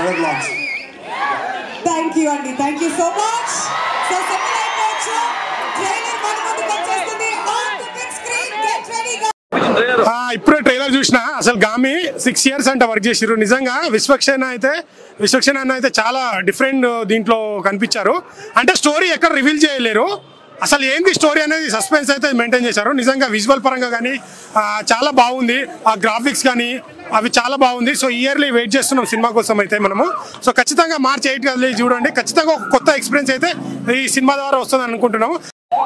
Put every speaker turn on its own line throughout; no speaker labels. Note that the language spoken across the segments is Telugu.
ట్రైలర్ లాంచ్
థ్యాంక్ యూ అండి thank you so much so second అయిపోవచ్చు ట్రైలర్ మన ముందుకు వచ్చేస్తుంది on the big screen get రెడీగా
ఆ, ఇప్పుడే ట్రైలర్ చూసిన అసలు గామి సిక్స్ ఇయర్స్ అంటే వర్క్ చేసిర్రు నిజంగా విశ్వక్షణ అయితే విశ్వక్షణ అన్న అయితే చాలా డిఫరెంట్ దీంట్లో కనిపించారు అంటే స్టోరీ ఎక్కడ రివీల్ చేయలేరు అసలు ఏంది స్టోరీ అనేది సస్పెన్స్ అయితే మెయింటైన్ చేశారు నిజంగా విజువల్ పరంగా కానీ చాలా బాగుంది ఆ గ్రాఫిక్స్ కానీ అవి చాలా బాగుంది సో ఇయర్లీ వెయిట్ చేస్తున్నాం సినిమా కోసం అయితే మనము సో ఖచ్చితంగా మార్చ్ ఎయిట్ అది చూడండి ఖచ్చితంగా ఒక కొత్త ఎక్స్పీరియన్స్ అయితే ఈ సినిమా ద్వారా వస్తుంది అనుకుంటున్నాము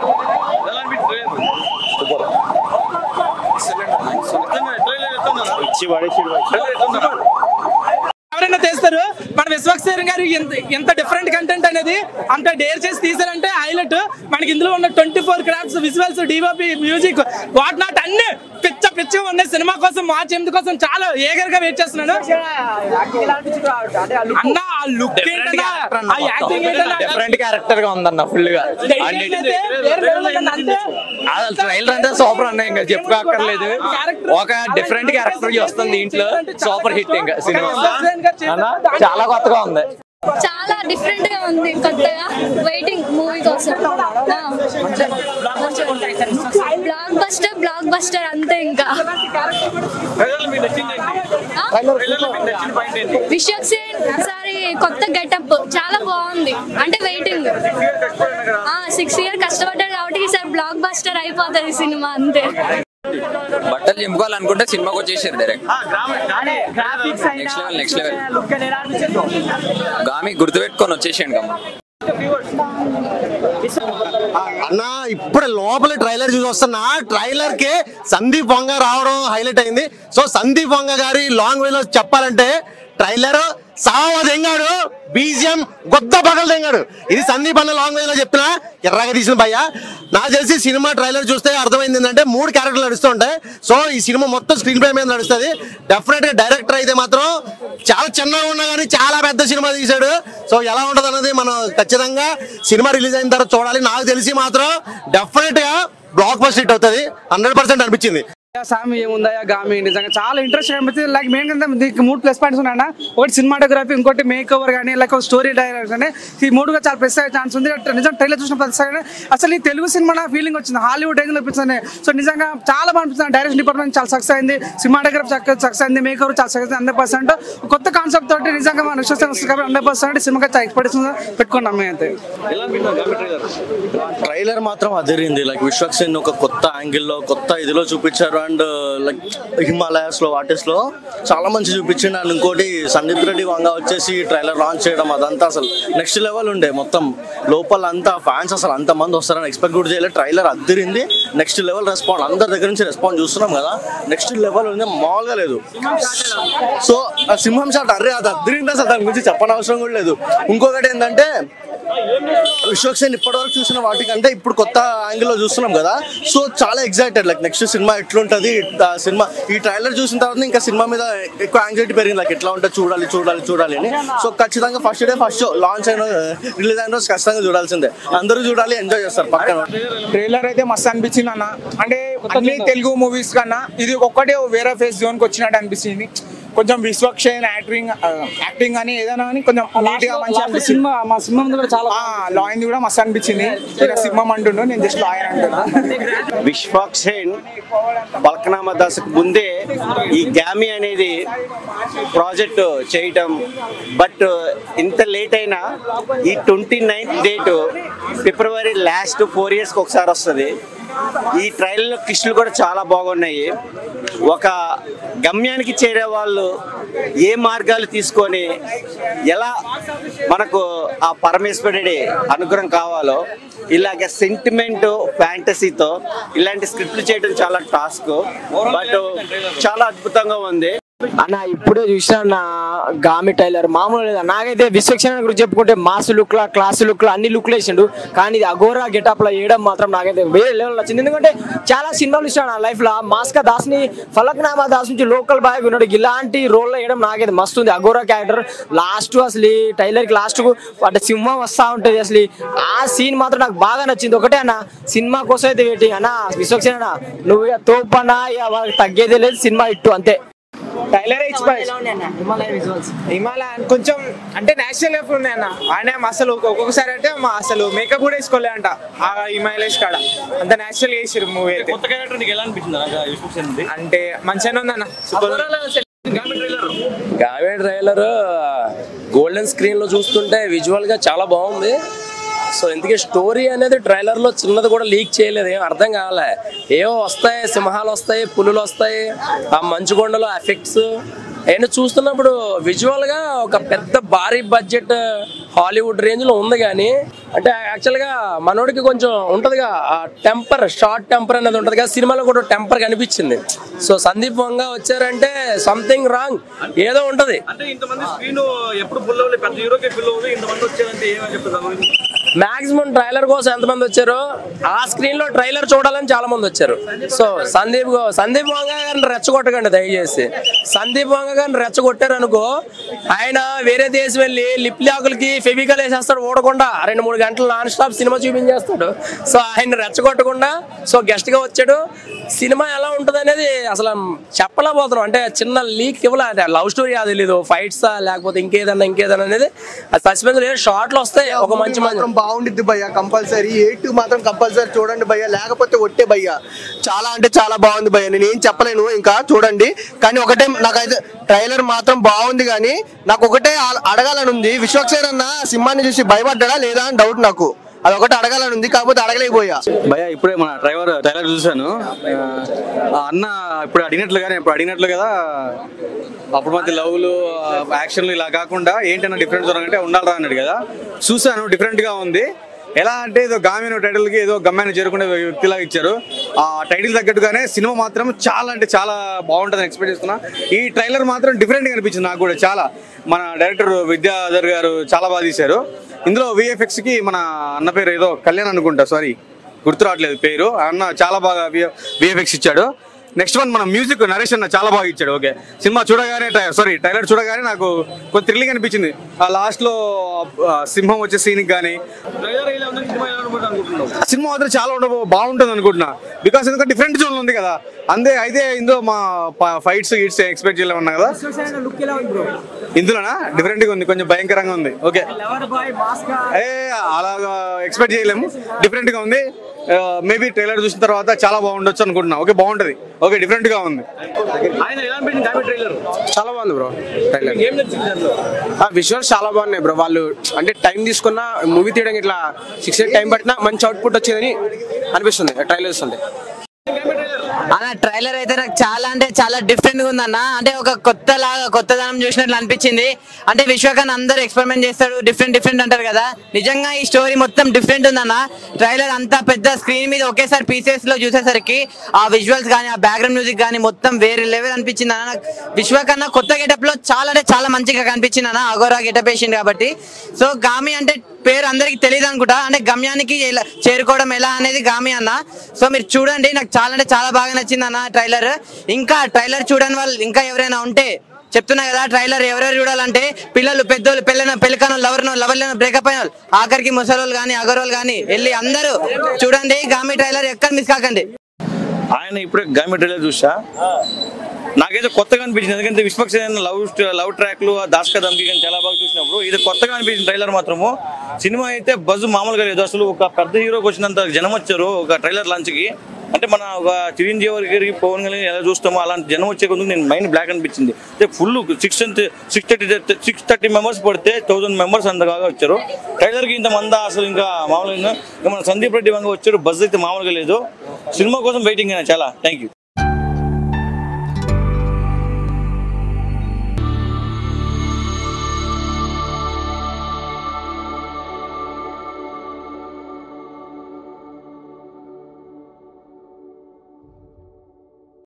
ఎవరైనా తీస్తారు మన విశ్వక్సేన్ గారు ఎంత ఎంత డిఫరెంట్ కంటెంట్ అనేది అంత డేర్ చేసి తీసారంటే హైలైట్ మనకి ఇందులో ఉన్న twenty four crafts visuals DOP music what not అన్ని పిచ్చ పిచ్చ ఉన్నాయి సినిమా కోసం మార్చ్ ఎనిమిది కోసం చాలా ఏగర్ గా వెయిట్ చేస్తున్నాను అన్న ఆ లుక్ ఏంటన్నా ఆ యాక్టింగ్ ఏంటన్నా
డిఫరెంట్ క్యారెక్టర్ గా ఉందన్న ఫుల్ గా
అయితే వేరే level ఉందన్న, అంతే
ట్రైలర్ అంతా సూపర్ అన్న ఇంకా చెప్పుకోక్కర్లేదు ఒక డిఫరెంట్ క్యారెక్టర్ వస్తుంది దీంట్లో సూపర్ హిట్ ఇంకా సినిమా అన్న చాలా కొత్తగా ఉంది
చాలా డిఫరెంట్ గా ఉంది కొత్తగా వెయిటింగ్ మూవీ కోసం బ్లాక్ బస్టర్ బ్లాక్ బస్టర్ అంతే ఇంకా విశ్వక్ సేన్ సారి కొత్త గెటప్ చాలా బాగుంది అంటే వెయిటింగ్ సిక్స్ ఇయర్ కష్టపడ్డాడు కాబట్టి ఈసారి బ్లాక్ బస్టర్ అయిపోతుంది సినిమా అంతే
బట్టలు చింపుకోవాలనుకుంటే సినిమాకి వచ్చేసారు direct next level next level Gaami గుర్తుపెట్టుకొని వచ్చేసాడు గమ్మ
అన్న ఇప్పుడే లోపల ట్రైలర్ చూసి వస్తున్నా ట్రైలర్ కి సందీప్ వంగ రావడం హైలైట్ అయింది సో సందీప్ వంగ గారి లాంగ్ వే లో చెప్పాలంటే ట్రైలర్ సావ దెంగాడు బీజిఎం గొద్ద పగలు దెంగాడు ఇది సందీప్ అన్న లాంగ్ వే లో చెప్తున్నా ఎర్రగా తీసిన భయ్య నాకు తెలిసి సినిమా ట్రైలర్ చూస్తే అర్థమైంది ఏంటంటే మూడు క్యారెక్టర్లు నడుస్తుంటాయి సో ఈ సినిమా మొత్తం స్క్రీన్ ప్లే మీద నడుస్తుంది డెఫినెట్ గా డైరెక్టర్ అయితే మాత్రం చాలా చిన్నగా ఉన్నా కానీ చాలా పెద్ద సినిమా తీశాడు సో ఎలా ఉంటది అన్నది మనం ఖచ్చితంగా సినిమా రిలీజ్ అయిన తర్వాత చూడాలి నాకు తెలిసి మాత్రం డెఫినెట్ గా బ్లాక్ బస్టర్ హిట్ అవుతుంది హండ్రెడ్ పర్సెంట్ అనిపించింది
సామి ఏముందా గామి నిజంగా చాలా ఇంట్రెస్ట్ అనిపిస్తుంది లైక్ మెయిన్ గా దీనికి మూడు ప్లస్ పాయింట్స్ ఉన్నాయన్న ఒకటి సినిమాటోగ్రఫీ ఇంకోటి మేక్ ఓవర్ కానీ లైక్ స్టోరీ డైరెక్ట్ కానీ ఈ మూడుగా చాలా ప్లస్ అయ్యే ఛాన్స్ ఉంది నిజం ట్రైలర్ చూసిన ప్రతిసారి అసలు ఈ తెలుగు సినిమా నా ఫీలింగ్ వచ్చింది హాలీవుడ్ రేంజ్ లో అనిపిస్తుంది సో నిజంగా చాలా బాగా అనిపిస్తుంది డైరెక్షన్ డిపార్ట్మెంట్ చాలా సక్సెస్ అయింది సినిమాటోగ్రఫీ సక్సెస్ అయింది మేక్ ఓవర్ చాలా సక్సెస్ హండ్రెడ్ పర్సెంట్ కొత్త కాన్సెప్ట్ తోటి నిజంగా మన విశ్వాసం వస్తుంది కాబట్టి హండ్రెడ్ పర్సెంట్ సినిమాకి చాలా ఎక్స్పెక్టేషన్ పెట్టుకున్నాం మేము అయితే
ట్రైలర్ మాత్రం అదిరింది లైక్ విశ్వక్సేన్ ఒక కొత్త యాంగిల్లో కొత్త ఇదిలో చూపించారు అండ్ లైక్ హిమాలయాస్ లో వాటిస్ లో చాలా మంచి చూపించిండు అండ్ ఇంకోటి సందీప్ రెడ్డి వంగ వచ్చేసి ట్రైలర్ లాంచ్ చేయడం అదంతా అసలు నెక్స్ట్ లెవెల్ ఉండే మొత్తం లోపల అంతా ఫ్యాన్స్ అసలు అంత మంది వస్తారని ఎక్స్పెక్ట్ కూడా చేయలేదు ట్రైలర్ అద్దరింది నెక్స్ట్ లెవెల్ రెస్పాండ్ అందరి దగ్గర నుంచి రెస్పాండ్ చూస్తున్నాం కదా నెక్స్ట్ లెవెల్ ఉంది మామూలుగా లేదు సో ఆ సింహం షాట్ అరే అది అద్దరింది అసలు దాని గురించి చెప్పనవసరం కూడా లేదు ఇంకొకటి ఏంటంటే విశ్వక్సేన్ ఇప్పటివరకు చూసిన వాటికంటే ఇప్పుడు కొత్త యాంగిల్ లో చూస్తున్నాం కదా సో చాలా ఎక్సైటెడ్ లైక్ నెక్స్ట్ సినిమా ఎట్లుంటది ఆ సినిమా ఈ ట్రైలర్ చూసిన తర్వాత ఇంకా సినిమా మీద ఎక్కువ యాంగ్జైటీ పెరిగింది లైక్ ఎట్లా ఉంటుంది చూడాలి చూడాలి చూడాలి అని సో ఖచ్చితంగా first day first show launch అయిన రిలీజ్ అయిన రోజు ఖచ్చితంగా చూడాల్సిందే అందరూ చూడాలి ఎంజాయ్ చేస్తారు పక్కన
ట్రైలర్ అయితే మస్తు అనిపించింది అన్న అంటే అన్ని తెలుగు మూవీస్ కన్నా ఇది ఒక్కటే వేరే ఫేస్ జోన్ కి వచ్చినట్టు అనిపించింది కొంచెం విశ్వక్షేన్ యాక్టింగ్ యాక్టింగ్ కానీ ఏదైనా కానీ కొంచెం నీట్ గా మంచి అనిపించింది
సినిమా మా సినిమా ముందు కూడా చాలా
లాయిన్ కూడా మస్తు అనిపించింది ఈయన సింహం అంటుండు నేను జస్ట్ లాయర్ అంటున్నా
విశ్వాక్ సేన్ పల్కనామా దాస్కు ముందే ఈ గ్యామి అనేది ప్రాజెక్ట్ చేయటం బట్ ఇంత లేట్ అయినా ఈ twenty ninth date February last four ఇయర్స్కి ఒకసారి వస్తుంది ఈ ట్రైల్లో కిస్టులు కూడా చాలా బాగున్నాయి ఒక గమ్యానికి చేరే వాళ్ళు ఏ మార్గాలు తీసుకొని ఎలా మనకు ఆ పరమేశ్వరుడి అనుగ్రహం కావాలో ఇలాగ సెంటిమెంట్ ఫ్యాంటసీతో ఇలాంటి స్క్రిప్ట్లు చేయడం చాలా టాస్క్ బట్ చాలా అద్భుతంగా ఉంది
అన్న ఇప్పుడే చూసిన నా గామి టైలర్ మామూలు లేదు నాకైతే విశ్వక్షణ గురించి చెప్పుకుంటే మాస్ లుక్ లా క్లాస్ లుక్ లా అన్ని లుక్లు వేసిండు కానీ ఇది అఘోరా గెటప్ లో వేయడం మాత్రం నాకైతే వేరే లెవెల్ నచ్చింది ఎందుకంటే చాలా సినిమాలు ఇష్టం నా లైఫ్ లో మాస్కా దాస్ ని ఫలక్నామా దాస్ నుంచి లోకల్ బాయ్ ఉన్నాడు ఇలాంటి రోల్ లో వేయడం నాకైతే మస్తు ఉంది అఘోరా క్యారెక్టర్ లాస్ట్ అసలు టైలర్ కి లాస్ట్ కు అంటే సింహం వస్తా ఉంటది అసలు ఆ సీన్ మాత్రం నాకు బాగా నచ్చింది ఒకటే అన్న సినిమా కోసం అయితే వెయిటింగ్ అన్న విశ్వక్షణ నువ్వు ఇక తోపు అన్న ఇక వాళ్ళకి తగ్గేదే లేదు సినిమా ఇట్టు అంతే
టైలర్ హిమాలయ కొంచెం అంటే నేచురల్ ఎఫ్ ఉన్నాయి అన్న ఆయన అసలు ఒక్కొక్కసారి అంటే మా అసలు మేకప్ కూడా వేసుకోలే అంట ఆ హిమాలయస్ కాడ అంత నేచురల్ చేసిరు మూవీ అయితే
కొత్త క్యారెక్టర్ నీకు ఎలా అనిపించింది అన్న విశ్వక్సేన్ ఉంది
అంటే మంచిగానే ఉందన్న సూపర్
గావే ట్రైలర్ గోల్డెన్ స్క్రీన్ లో చూస్తుంటే విజువల్ గా చాలా బాగుంది సో ఇందుకే స్టోరీ అనేది ట్రైలర్ లో చిన్నది కూడా లీక్ చేయలేదు ఏం అర్థం కాలే ఏవో వస్తాయి సింహాలు వస్తాయి పులులు వస్తాయి ఆ మంచుకొండలో ఎఫెక్ట్స్ అయినా చూస్తున్నప్పుడు విజువల్ గా ఒక పెద్ద భారీ బడ్జెట్ హాలీవుడ్ రేంజ్ లో ఉంది కానీ అంటే యాక్చువల్ గా మనోడికి కొంచెం ఉంటదిగా ఆ టెంపర్ షార్ట్ టెంపర్ అనేది ఉంటది కదా సినిమాలో కూడా టెంపర్ కనిపించింది సో సందీప్ వంగ వచ్చారంటే సంథింగ్ రాంగ్ ఏదో ఉంటది
అంటే ఇంతమంది స్క్రీన్ ఎప్పుడు ఫుల్ అవ్వలేదు పెద్ద హీరోకే ఫుల్ అవ్వదు ఇంతమంది వచ్చారంటే ఏమని చెప్తారు
మాక్సిమం ట్రైలర్ కోసం ఎంతమంది వచ్చారు ఆ స్క్రీన్ లో ట్రైలర్ చూడాలని చాలా మంది వచ్చారు సో సందీప్ గో- సందీప్ వంగ గారిని రెచ్చగొట్టకండి దయచేసి సందీప్ వంగ గారిని రెచ్చగొట్టారు అనుకో ఆయన వేరే దేశం వెళ్ళి లిప్ లాకులకి ఫెవికల్ వేసేస్తాడు ఓడకుండా రెండు మూడు గంటలు నాన్ స్టాప్ సినిమా చూపించేస్తాడు సో ఆయన రెచ్చగొట్టకుండా సో గెస్ట్ గా వచ్చాడు సినిమా ఎలా ఉంటుంది అనేది అసలు చెప్పలేకపోతున్నాం అంటే చిన్న లీక్ ఇవ్వలే లవ్ స్టోరీ అది తెలీదు ఫైట్స్ లేకపోతే ఇంకేదన్నా ఇంకేదన్నా అనేది సస్పెన్స్ లేదు షార్ట్లు వస్తాయి ఒక మంచి మంచి
మాత్రం బాగుండిద్ది భయ్య కంపల్సరీ ఎయిట్ మాత్రం కంపల్సరీ చూడండి భయ్య లేకపోతే ఒట్టే భయ్య చాలా అంటే చాలా బాగుంది భయ్య నేను ఏం చెప్పలేను ఇంకా చూడండి కానీ ఒకటే నాకైతే ట్రైలర్ మాత్రం బాగుంది కానీ నాకు ఒకటే ఆ- అడగాలని ఉంది విశ్వక్సేన్ అన్న సింహాన్ని చూసి భయపడ్డా లేదా అని డౌట్ నాకు అది ఒకటి అడగాలని ఉంది కాకపోతే అడగలేకపోయా
భయ ఇప్పుడే మన డ్రైవర్ ట్రైలర్ చూశాను ఆ అన్న ఇప్పుడు అడిగినట్లుగానే ఇప్పుడు అడిగినట్లు కదా అప్పుడు మధ్య లవ్లు యాక్షన్లు ఇలా కాకుండా ఏంటన్నా డిఫరెంట్ అంటే ఉండాలరా అన్నాడు కదా చూశాను డిఫరెంట్ గా ఉంది ఎలా అంటే ఏదో గామిన టైటిల్ కి ఏదో గమ్యాన్ని చేరుకునే వ్యక్తిలాగా ఇచ్చారు ఆ టైటిల్ తగ్గట్టుగానే సినిమా మాత్రం చాలా అంటే చాలా బాగుంటుందని ఎక్స్పెక్ట్ చేస్తున్నా ఈ ట్రైలర్ మాత్రం డిఫరెంట్ గా అనిపించింది నాకు కూడా చాలా మన డైరెక్టర్ విద్యాధర్ గారు చాలా బాగా తీశారు ఇందులో విఎఫ్ఎక్స్ కి మన అన్న పేరు ఏదో కళ్యాణ్ అనుకుంటా సారీ గుర్తు రావట్లేదు పేరు ఆ అన్న చాలా బాగా విఎఫ్ఎక్స్ ఇచ్చాడు నెక్స్ట్ వన్ మన మ్యూజిక్ నరేష్ అన్న చాలా బాగా ఇచ్చాడు ఓకే సినిమా చూడగానే సారీ ట్రైలర్ చూడగానే నాకు కొంచెం థ్రిల్లింగ్ అనిపించింది ఆ లాస్ట్ లో ఆ, సింహం వచ్చే సీన్ కానీ సినిమా మాత్రం చాలా ఉండ బాగుంటుంది అనుకుంటున్నా బికాస్ ఎందుకంటే డిఫరెంట్ జోన్ ఉంది కదా అందే అయితే ఇందులో మా ఫైట్స్ గిట్స్ ఎక్స్పెక్ట్ చేయలేమన్నా కదా ఇందులోనా డిఫరెంట్ గా ఉంది కొంచెం భయంకరంగా ఉంది ఓకే ఏ అలాగా ఎక్స్పెక్ట్ చేయలేము డిఫరెంట్ గా ఉంది మేబీ ట్రైలర్ చూసిన తర్వాత చాలా బాగుండొచ్చు అనుకుంటున్నా ఓకే బాగుంటది ఓకే డిఫరెంట్ గా ఉంది
ఆయన ఎలా అనిపించింది గామి ట్రైలర్
చాలా బాగుంది బ్రో ట్రైలర్
ఏం నచ్చింది అందులో
విజువల్స్ చాలా బాగున్నాయి బ్రో వాళ్ళు అంటే టైం తీసుకున్న మూవీ తీయడానికి ఇట్లా సిక్స్ ఎయిట్ టైం పట్టినా మంచి అవుట్పుట్ వచ్చిందని అనిపిస్తుంది ట్రైలర్స్ ఉంది
అన్న ట్రైలర్ అయితే నాకు చాలా అంటే చాలా డిఫరెంట్ గా ఉందన్న అంటే ఒక కొత్త లాగా కొత్తదనం చూసినట్లు అనిపించింది అంటే విశ్వకన్ అందరూ ఎక్స్పెరిమెంట్ చేస్తాడు డిఫరెంట్ డిఫరెంట్ అంటారు కదా నిజంగా ఈ స్టోరీ మొత్తం డిఫరెంట్ ఉందన్న ట్రైలర్ అంతా పెద్ద స్క్రీన్ మీద ఒకేసారి పీసెస్ లో చూసేసరికి ఆ విజువల్స్ కానీ ఆ బ్యాక్గ్రౌండ్ మ్యూజిక్ కానీ మొత్తం వేరే లెవెల్ అనిపించింది అన్న నాకు విశ్వకన్నా కొత్త గెటప్ లో చాలా అంటే చాలా మంచిగా కనిపించింది అన్న అగోరా గెటప్ వేసింది కాబట్టి సో గామి అంటే పేరు అందరికి తెలియదు అనుకుంటా అంటే గమ్యానికి ఎలా చేరుకోవడం ఎలా అనేది గామి అన్న సో మీరు చూడండి నాకు చాలా అంటే చాలా బాగా నచ్చింది అన్న ట్రైలర్ ఇంకా ట్రైలర్ చూడని వాళ్ళు ఇంకా ఎవరైనా ఉంటే చెప్తున్నా కదా ట్రైలర్ ఎవరెవరు చూడాలంటే పిల్లలు పెద్దోళ్ళు పెళ్ళైన పెళ్ళికను లవర్ను లవర్లను బ్రేకప్ అయిన వాళ్ళు ఆఖరికి ముసలోళ్ళు కానీ అగరోళ్ళు కానీ వెళ్ళి అందరూ చూడండి గామి ట్రైలర్ ఎక్కడ మిస్ కాకండి
ఆయన ఇప్పుడే గామి ట్రైలర్ చూసా నాకైతే కొత్తగా అనిపించింది ఎందుకంటే విశ్వక్సేన్ లవ్ లవ్ ట్రాక్లు ఆ దాస్క దమ్కి కానీ చాలా బాగా చూసినప్పుడు ఇది కొత్తగా అనిపించింది ట్రైలర్ మాత్రము సినిమా అయితే బజ్ మామూలుగా లేదు అసలు ఒక పెద్ద హీరోకి వచ్చినంత జనం వచ్చారు ఒక ట్రైలర్ లాంచ్కి అంటే మన ఒక చిరంజీవి గారికి పవన్ కళ్యాణ్ ఎలా చూస్తామో అలాంటి జనం వచ్చే కొందుకు నేను మైండ్ బ్లాక్ అనిపించింది అంటే full six six thirty six thirty members పడితే థౌసండ్ మెంబర్స్ అంతగా వచ్చారు ట్రైలర్కి ఇంత మంద అసలు ఇంకా మామూలుగా ఇంకా మన సందీప్ రెడ్డి వంగ వచ్చారు బజ్ అయితే మామూలుగా లేదు సినిమా కోసం వెయిటింగ్ చాలా థ్యాంక్ యూ